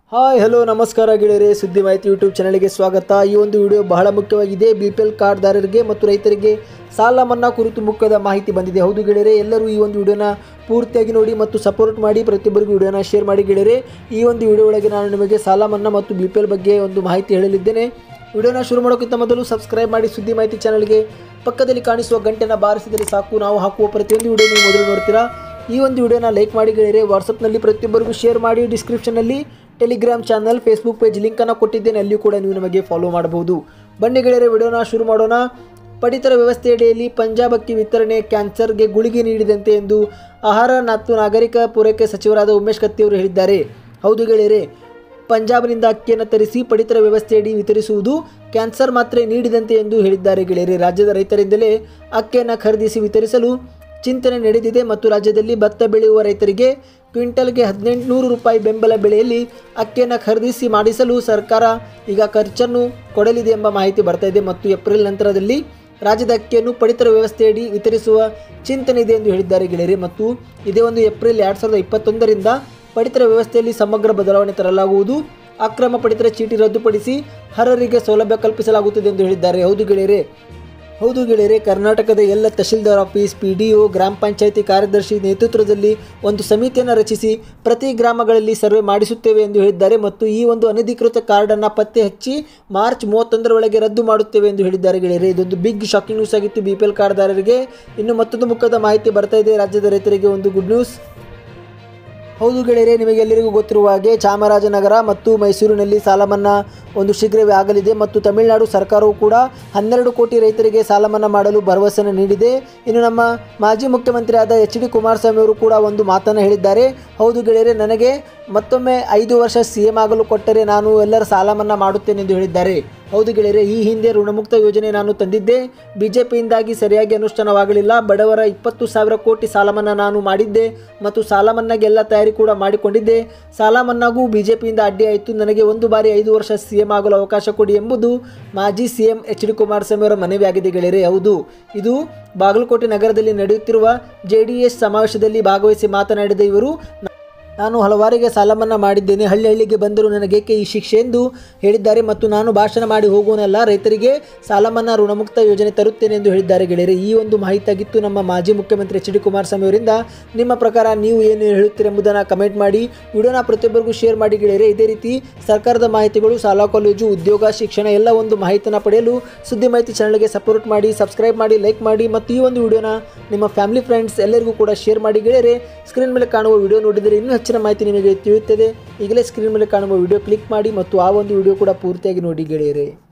hi hello ನಮಸ್ಕಾರ ಗೆಳೆಯರೆ ಸುದ್ದಿ ಮಾಹಿತಿ ಯೂಟ್ಯೂಬ್ ಚಾನಲ್ಗೆ ಸ್ವಾಗತ ಈ ಒಂದು ವಿಡಿಯೋ ಬಹಳ ಮುಖ್ಯವಾಗಿದೆ ಬಿ ಪಿ ಎಲ್ ಕಾರ್ಡ್ದಾರರಿಗೆ ಮತ್ತು ರೈತರಿಗೆ ಸಾಲ ಮನ್ನಾ ಕುರಿತು ಮುಖ್ಯದ ಮಾಹಿತಿ ಬಂದಿದೆ ಹೌದು ಗೆಳೆಯರೆ ಎಲ್ಲರೂ ಈ ಒಂದು ವಿಡಿಯೋನ ಪೂರ್ತಿಯಾಗಿ ನೋಡಿ ಮತ್ತು ಸಪೋರ್ಟ್ ಮಾಡಿ ಪ್ರತಿಯೊಬ್ಬರಿಗೂ ವಿಡಿಯೋನ ಶೇರ್ ಮಾಡಿ ಗೆಳೆಯರೆ ಈ ಒಂದು ವಿಡಿಯೋ ಒಳಗೆ ನಾನು ನಿಮಗೆ ಸಾಲ ಮನ್ನಾ ಮತ್ತು ಬಿ ಪಿ ಎಲ್ ಬಗ್ಗೆ ಒಂದು ಮಾಹಿತಿ ಹೇಳಲಿದ್ದೇನೆ ವಿಡಿಯೋನ ಶುರು ಮಾಡೋಕ್ಕಿಂತ ಮೊದಲು ಸಬ್ಸ್ಕ್ರೈಬ್ ಮಾಡಿ ಸುದ್ದಿ ಮಾಹಿತಿ ಚಾನಲ್ಗೆ ಪಕ್ಕದಲ್ಲಿ ಕಾಣಿಸುವ ಗಂಟೆನ ಬಾರಿಸಿದರೆ ಸಾಕು ನಾವು ಹಾಕುವ ಪ್ರತಿಯೊಂದು ವಿಡಿಯೋ ನೀವು ಮೊದಲು ನೋಡ್ತೀರಾ ಈ ಒಂದು ವಿಡಿಯೋನ ಲೈಕ್ ಮಾಡಿ ಗೆಳೆಯರೆ ವಾಟ್ಸಪ್ನಲ್ಲಿ ಪ್ರತಿಯೊಬ್ಬರಿಗೂ ಶೇರ್ ಮಾಡಿ ಡಿಸ್ಕ್ರಿಪ್ಷನಲ್ಲಿ ಟೆಲಿಗ್ರಾಮ್ ಚಾನಲ್ ಫೇಸ್ಬುಕ್ ಪೇಜ್ ಲಿಂಕನ್ನು ಕೊಟ್ಟಿದ್ದೇನೆ ಅಲ್ಲಿಯೂ ಕೂಡ ನೀವು ನಮಗೆ ಫಾಲೋ ಮಾಡಬಹುದು ಬನ್ನಿ ಗೆಳೆಯರೆ ವಿಡಿಯೋನ ಶುರು ಮಾಡೋಣ ಪಡಿತರ ವ್ಯವಸ್ಥೆಯಡಿಯಲ್ಲಿ ಪಂಜಾಬ್ ಅಕ್ಕಿ ವಿತರಣೆ ಕ್ಯಾನ್ಸರ್ಗೆ ಗುಳಿಗೆ ನೀಡಿದಂತೆ ಎಂದು ಆಹಾರ ಮತ್ತು ನಾಗರಿಕ ಪೂರೈಕೆ ಸಚಿವರಾದ ಉಮೇಶ್ ಕತ್ತಿ ಅವರು ಹೇಳಿದ್ದಾರೆ ಹೌದು ಗೆಳೆಯರೆ ಪಂಜಾಬ್ನಿಂದ ಅಕ್ಕಿಯನ್ನು ತರಿಸಿ ಪಡಿತರ ವ್ಯವಸ್ಥೆಯಡಿ ವಿತರಿಸುವುದು ಕ್ಯಾನ್ಸರ್ ಮಾತ್ರೆ ನೀಡಿದಂತೆ ಎಂದು ಹೇಳಿದ್ದಾರೆ ಗೆಳೆಯರೆ ರಾಜ್ಯದ ರೈತರಿಂದಲೇ ಅಕ್ಕಿಯನ್ನು ಖರೀದಿಸಿ ವಿತರಿಸಲು ಚಿಂತನೆ ನಡೆದಿದೆ ಮತ್ತು ರಾಜ್ಯದಲ್ಲಿ ಭತ್ತ ಬೆಳೆಯುವ ರೈತರಿಗೆ ಕ್ವಿಂಟಲ್ಗೆ ಹದಿನೆಂಟುನೂರು ರೂಪಾಯಿ ಬೆಂಬಲ ಬೆಲೆಯಲ್ಲಿ ಅಕ್ಕಿಯನ್ನು ಖರೀದಿಸಿ ಮಾಡಿಸಲು ಸರ್ಕಾರ ಈಗ ಖರ್ಚನ್ನು ಕೊಡಲಿದೆ ಎಂಬ ಮಾಹಿತಿ ಬರ್ತಾ ಇದೆ ಮತ್ತು ಏಪ್ರಿಲ್ ನಂತರದಲ್ಲಿ ರಾಜ್ಯದ ಅಕ್ಕಿಯನ್ನು ಪಡಿತರ ವ್ಯವಸ್ಥೆಯಡಿ ವಿತರಿಸುವ ಚಿಂತನೆ ಇದೆ ಎಂದು ಹೇಳಿದ್ದಾರೆ ಗೆಳೆಯರೆ ಮತ್ತು ಇದೇ ಒಂದು ಏಪ್ರಿಲ್ ಎರಡು ಸಾವಿರದ ಇಪ್ಪತ್ತೊಂದರಿಂದ ಪಡಿತರ ವ್ಯವಸ್ಥೆಯಲ್ಲಿ ಸಮಗ್ರ ಬದಲಾವಣೆ ತರಲಾಗುವುದು ಅಕ್ರಮ ಪಡಿತರ ಚೀಟಿ ರದ್ದುಪಡಿಸಿ ಅರ್ಹರಿಗೆ ಸೌಲಭ್ಯ ಕಲ್ಪಿಸಲಾಗುತ್ತದೆ ಎಂದು ಹೇಳಿದ್ದಾರೆ ಹೌದು ಗೆಳೆಯರೆ ಹೌದು ಗೆಳೆಯರೆ ಕರ್ನಾಟಕದ ಎಲ್ಲ tahsildar office P D O ಗ್ರಾಮ ಪಂಚಾಯಿತಿ ಕಾರ್ಯದರ್ಶಿ ನೇತೃತ್ವದಲ್ಲಿ ಒಂದು ಸಮಿತಿಯನ್ನು ರಚಿಸಿ ಪ್ರತಿ ಗ್ರಾಮಗಳಲ್ಲಿ ಸರ್ವೆ ಮಾಡಿಸುತ್ತೇವೆ ಎಂದು ಹೇಳಿದ್ದಾರೆ ಮತ್ತು ಈ ಒಂದು ಅನಧಿಕೃತ ಕಾರ್ಡನ್ನು ಪತ್ತೆ ಹಚ್ಚಿ ಮಾರ್ಚ್ ಮೂವತ್ತೊಂದರ ಒಳಗೆ ರದ್ದು ಮಾಡುತ್ತೇವೆ ಎಂದು ಹೇಳಿದ್ದಾರೆ ಗೆಳೆಯರೆ ಇದೊಂದು ಬಿಗ್ ಶಾಕಿಂಗ್ ನ್ಯೂಸ್ ಆಗಿತ್ತು ಬಿ ಪಿ ಎಲ್ ಕಾರ್ಡ್ದಾರರಿಗೆ ಇನ್ನು ಮತ್ತೊಂದು ಮುಖದ ಮಾಹಿತಿ ಬರ್ತಾ ಇದೆ ರಾಜ್ಯದ ರೈತರಿಗೆ ಒಂದು ಗುಡ್ ನ್ಯೂಸ್ ಹೌದು ಗೆಳೆಯರೆ ನಿಮಗೆಲ್ಲರಿಗೂ ಗೊತ್ತಿರುವ ಹಾಗೆ ಚಾಮರಾಜನಗರ ಮತ್ತು ಮೈಸೂರಿನಲ್ಲಿ ಸಾಲ ಮನ್ನಾ ಒಂದು ಶೀಘ್ರವೇ ಆಗಲಿದೆ ಮತ್ತು ತಮಿಳುನಾಡು ಸರ್ಕಾರವು ಕೂಡ ಹನ್ನೆರಡು ಕೋಟಿ ರೈತರಿಗೆ ಸಾಲ ಮನ್ನಾ ಮಾಡಲು ಭರವಸೆಯನ್ನು ನೀಡಿದೆ ಇನ್ನು ನಮ್ಮ ಮಾಜಿ ಮುಖ್ಯಮಂತ್ರಿಯಾದ ಎಚ್ ಡಿ ಕುಮಾರಸ್ವಾಮಿ ಅವರು ಕೂಡ ಒಂದು ಮಾತನ್ನು ಹೇಳಿದ್ದಾರೆ ಹೌದು ಗೆಳೆಯರೆ ನನಗೆ ಮತ್ತೊಮ್ಮೆ ಐದು ವರ್ಷ ಸಿ ಎಂ ಆಗಲು ಕೊಟ್ಟರೆ ನಾನು ಎಲ್ಲರ ಸಾಲ ಮನ್ನಾ ಮಾಡುತ್ತೇನೆ ಎಂದು ಹೇಳಿದ್ದಾರೆ ಹೌದು ಗೆಳೆಯರೆ ಈ ಹಿಂದೆ ಋಣಮುಕ್ತ ಯೋಜನೆ ನಾನು ತಂದಿದ್ದೆ ಬಿಜೆಪಿಯಿಂದಾಗಿ ಸರಿಯಾಗಿ ಅನುಷ್ಠಾನವಾಗಲಿಲ್ಲ ಬಡವರ ಇಪ್ಪತ್ತು ಸಾವಿರ ಕೋಟಿ ಸಾಲ ಮನ್ನಾ ನಾನು ಮಾಡಿದ್ದೆ ಮತ್ತು ಸಾಲ ಮನ್ನಾಗೆ ಎಲ್ಲ ತಯಾರಿ ಕೂಡ ಮಾಡಿಕೊಂಡಿದ್ದೆ ಸಾಲ ಮನ್ನಾಗೂ ಬಿಜೆಪಿಯಿಂದ ಅಡ್ಡಿ ಆಯಿತು ನನಗೆ ಒಂದು ಬಾರಿ ಐದು ವರ್ಷ ಸಿ ಎಂ ಆಗಲು ಅವಕಾಶ ಕೊಡಿ ಎಂಬುದು ಮಾಜಿ C M H D Kumaraswamy ಅವರ ಮನವಿಯಾಗಿದೆ ಗೆಳೆಯರೆ ಹೌದು ಇದು ಬಾಗಲಕೋಟೆ ನಗರದಲ್ಲಿ ನಡೆಯುತ್ತಿರುವ ಜೆ ಡಿ ಎಸ್ ಸಮಾವೇಶದಲ್ಲಿ ಭಾಗವಹಿಸಿ ಮಾತನಾಡಿದ ಇವರು ನಾನು ಹಲವಾರಿಗೆ ಸಾಲ ಮನ್ನಾ ಮಾಡಿದ್ದೇನೆ ಹಳ್ಳಿ ಹಳ್ಳಿಗೆ ಬಂದರೂ ನನಗೇಕೆ ಈ ಶಿಕ್ಷೆ ಎಂದು ಹೇಳಿದ್ದಾರೆ ಮತ್ತು ನಾನು ಭಾಷಣ ಮಾಡಿ ಹೋಗುವನಲ್ಲ ರೈತರಿಗೆ ಸಾಲ ಮನ್ನಾ ಋಣಮುಕ್ತ ಯೋಜನೆ ತರುತ್ತೇನೆ ಎಂದು ಹೇಳಿದ್ದಾರೆ ಗೆಳೆಯರೆ ಈ ಒಂದು ಮಾಹಿತಿ ಆಗಿತ್ತು ನಮ್ಮ ಮಾಜಿ ಮುಖ್ಯಮಂತ್ರಿ ಎಚ್ ಡಿ ಕುಮಾರಸ್ವಾಮಿ ಅವರಿಂದ ನಿಮ್ಮ ಪ್ರಕಾರ ನೀವು ಏನು ಹೇಳುತ್ತೀರೆಂಬುದನ್ನು ಕಮೆಂಟ್ ಮಾಡಿ ವಿಡಿಯೋನ ಪ್ರತಿಯೊಬ್ಬರಿಗೂ ಶೇರ್ ಮಾಡಿ ಗೆಳೆಯರೆ ಇದೇ ರೀತಿ ಸರ್ಕಾರದ ಮಾಹಿತಿಗಳು ಶಾಲಾ ಕಾಲೇಜು ಉದ್ಯೋಗ ಶಿಕ್ಷಣ ಎಲ್ಲ ಒಂದು ಮಾಹಿತಿನ ಪಡೆಯಲು ಸುದ್ದಿ ಮಾಹಿತಿ ಚಾನಲ್ಗೆ ಸಪೋರ್ಟ್ ಮಾಡಿ ಸಬ್ಸ್ಕ್ರೈಬ್ ಮಾಡಿ ಲೈಕ್ ಮಾಡಿ ಮತ್ತು ಈ ಒಂದು ವಿಡಿಯೋನ ನಿಮ್ಮ ಫ್ಯಾಮಿಲಿ ಫ್ರೆಂಡ್ಸ್ ಎಲ್ಲರಿಗೂ ಕೂಡ ಶೇರ್ ಮಾಡಿ ಗೆಳೆಯರೆ ಸ್ಕ್ರೀನ್ ಮೇಲೆ ಕಾಣುವ ವಿಡಿಯೋ ನೋಡಿದರೆ ಇನ್ನೂ ಹೆಚ್ಚಿನ ಮಾಹಿತಿ ನಿಮಗೆ ತಿಳಿಯುತ್ತದೆ ಈಗಲೇ ಸ್ಕ್ರೀನ್ ಮೇಲೆ ಕಾಣುವ ವಿಡಿಯೋ ಕ್ಲಿಕ್ ಮಾಡಿ ಮತ್ತು ಆ ಒಂದು ವಿಡಿಯೋ ಕೂಡ ಪೂರ್ತಿಯಾಗಿ ನೋಡಿ ಗೆಳೆಯರೆ